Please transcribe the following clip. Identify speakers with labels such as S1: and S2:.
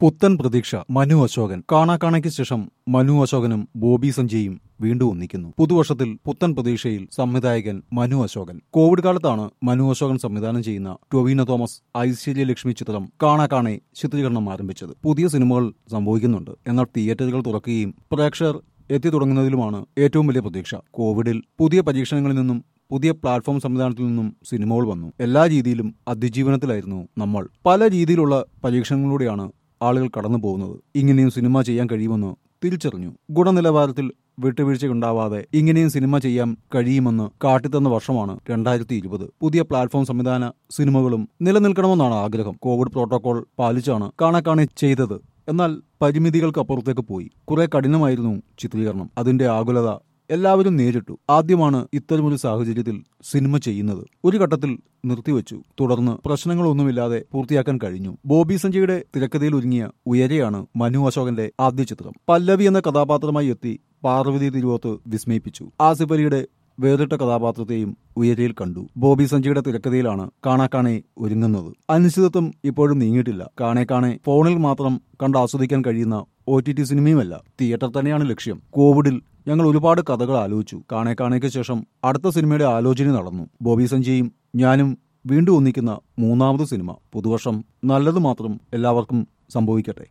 S1: പുത്തൻ പ്രതീക്ഷ മനു അശോകൻ കാണാക്കാണയ്ക്ക് ശേഷം മനു അശോകനും ബോബി സഞ്ജയും വീണ്ടും ഒന്നിക്കുന്നു പുതുവർഷത്തിൽ പുത്തൻ പ്രതീക്ഷയിൽ സംവിധായകൻ മനു അശോകൻ കോവിഡ് കാലത്താണ് മനു അശോകൻ സംവിധാനം ചെയ്യുന്ന ടൊവിനോ തോമസ് ഐശ്വര്യ ലക്ഷ്മി ചിത്രം കാണാക്കാണെ ചിത്രീകരണം ആരംഭിച്ചത് പുതിയ സിനിമകൾ സംഭവിക്കുന്നുണ്ട് എന്നാൽ തിയേറ്ററുകൾ തുറക്കുകയും പ്രേക്ഷകർ എത്തി തുടങ്ങുന്നതിലുമാണ് ഏറ്റവും വലിയ പ്രതീക്ഷ കോവിഡിൽ പുതിയ പരീക്ഷണങ്ങളിൽ നിന്നും പുതിയ പ്ലാറ്റ്ഫോം സംവിധാനത്തിൽ നിന്നും സിനിമകൾ വന്നു എല്ലാ രീതിയിലും അതിജീവനത്തിലായിരുന്നു നമ്മൾ പല രീതിയിലുള്ള പരീക്ഷണങ്ങളിലൂടെയാണ് ആളുകൾ കടന്നു പോകുന്നത് ഇങ്ങനെയും സിനിമ ചെയ്യാൻ കഴിയുമെന്ന് തിരിച്ചറിഞ്ഞു ഗുണനിലവാരത്തിൽ വിട്ടുവീഴ്ചയുണ്ടാവാതെ ഇങ്ങനെയും സിനിമ ചെയ്യാൻ കഴിയുമെന്ന് കാട്ടിത്തന്ന വർഷമാണ് രണ്ടായിരത്തി ഇരുപത് പുതിയ പ്ലാറ്റ്ഫോം സംവിധാന സിനിമകളും നിലനിൽക്കണമെന്നാണ് ആഗ്രഹം കോവിഡ് പ്രോട്ടോകോൾ പാലിച്ചാണ് കാണാക്കാണെ ചെയ്തത് എന്നാൽ പരിമിതികൾക്കപ്പുറത്തേക്ക് പോയി കുറെ കഠിനമായിരുന്നു ചിത്രീകരണം അതിന്റെ ആകുലത എല്ലാവരും നേരിട്ടു ആദ്യമാണ് ഇത്തരമൊരു സാഹചര്യത്തിൽ സിനിമ ചെയ്യുന്നത് ഒരു ഘട്ടത്തിൽ നിർത്തിവെച്ചു തുടർന്ന് പ്രശ്നങ്ങളൊന്നുമില്ലാതെ പൂർത്തിയാക്കാൻ കഴിഞ്ഞു ബോബി സഞ്ജയുടെ തിരക്കഥയിൽ ഒരുങ്ങിയ ഉയരെയാണ് മനു അശോകന്റെ ആദ്യ ചിത്രം പല്ലവി എന്ന കഥാപാത്രമായി എത്തി പാർവതി തിരുവോത്ത് വിസ്മയിപ്പിച്ചു ആസിഫ് അലിയുടെ വേറിട്ട കഥാപാത്രത്തെയും ഉയരയിൽ കണ്ടു ബോബി സഞ്ജയുടെ തിരക്കഥയിലാണ് കാണാക്കാണെ ഒരുങ്ങുന്നത് അനിശ്ചിതത്വം ഇപ്പോഴും നീങ്ങിയിട്ടില്ല കാണെ കാണെ ഫോണിൽ മാത്രം കണ്ട് ആസ്വദിക്കാൻ കഴിയുന്ന ഒ ടി ടി സിനിമയുമല്ല തിയേറ്റർ തന്നെയാണ് ലക്ഷ്യം കോവിഡിൽ ഞങ്ങൾ ഒരുപാട് കഥകൾ ആലോചിച്ചു കാണെ കാണേക്ക് ശേഷം അടുത്ത സിനിമയുടെ ആലോചന നടന്നു ബോബി സഞ്ജയും ഞാനും വീണ്ടും ഒന്നിക്കുന്ന മൂന്നാമത് സിനിമ പുതുവർഷം നല്ലത് മാത്രം എല്ലാവർക്കും സംഭവിക്കട്ടെ